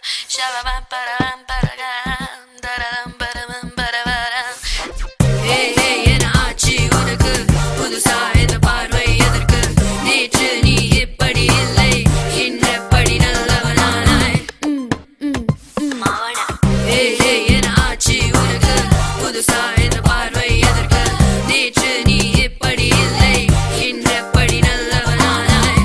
Shababam, parabam, paragam, darabam, barabam, barabaram. Hey, hey, என ஆச்சு உனக்கு புதுசா இந்த பார்வை எதற்கு நேற்று நீ இப்படி இல்லை இன்றபடி நல்லவனானாய் மாவன Hey, hey, என ஆச்சு உனக்கு புதுசா இந்த பார்வை எதற்கு நேற்று நீ இப்படி இல்லை இன்றபடி நல்லவனானாய்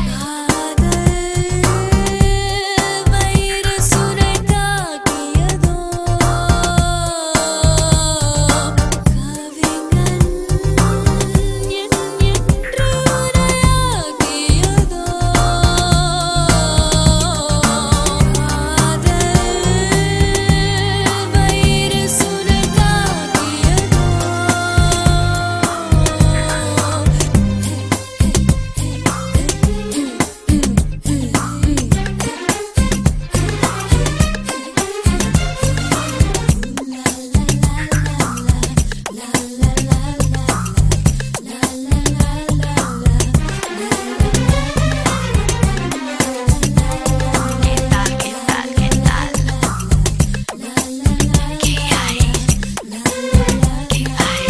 ¿Qué tal, qué tal, qué tal? ¿Qué hay? ¿Qué hay?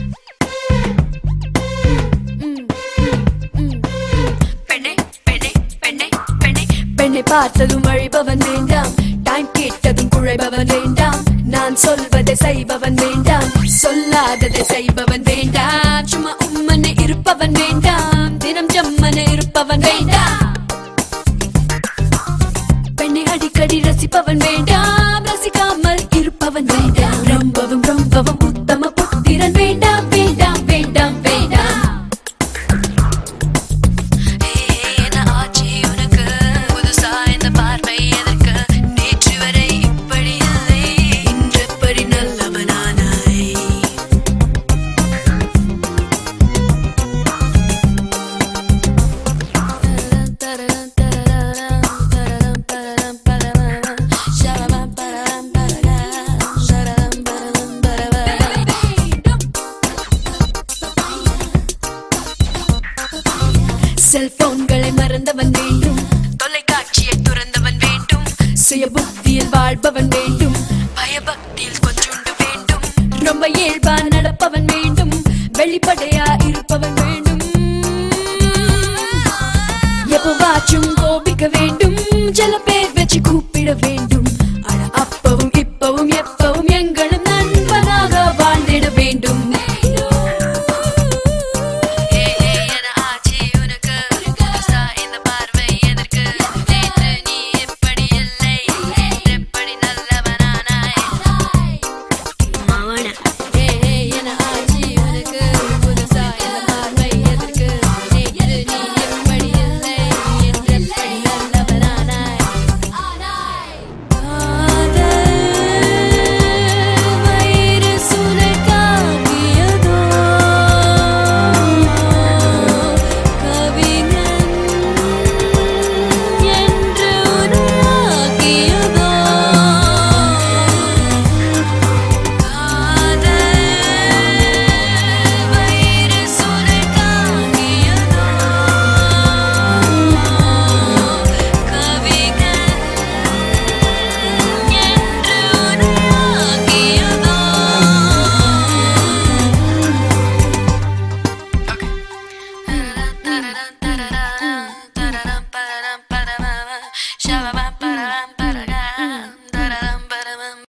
பெண்ணே பெண்ணே பெண்ணே பெண்ணே பெண்ணை பார்த்ததும் அழிபவன் வேண்டாம் டைம் கேட்டதும் குழைபவன் வேண்டாம் நான் சொல்வதை செய்பவன் வேண்டாம் சொல்லாததை செய்பவன் வேண்டாம் சும்மா உம்மனை இருப்பவன் வேண்டாம் தினம் ஜம்மனை இருப்பவன் வேண்டாம் பெண்ணை அடிக்கடி ரசிப்பவன் வேண்டாம் ரசிக்காமல் இருப்பவன் வேண்டாம் ரொம்பவும் ரொம்பவும் உத்தம புத்திரன் வேண்டாம் வேண்டாம் வேண்டாம் வேண்டாம் என்ன ஆச்சு உனக்கு புதுசா இந்த பார்வை எதற்கு நேற்று வரை இப்படி இல்லை இன்றப்படி நல்லவனானாய் செல்போன்களை மறந்தவன் வேண்டும் தொலைக்காட்சியை துறந்தவன் வேண்டும் சுய புத்தியில் வாழ்பவன் வேண்டும் பயபக்தியில் கொஞ்சுண்டு வேண்டும் ரொம்ப இயல்பா நடப்பவன் வேண்டும்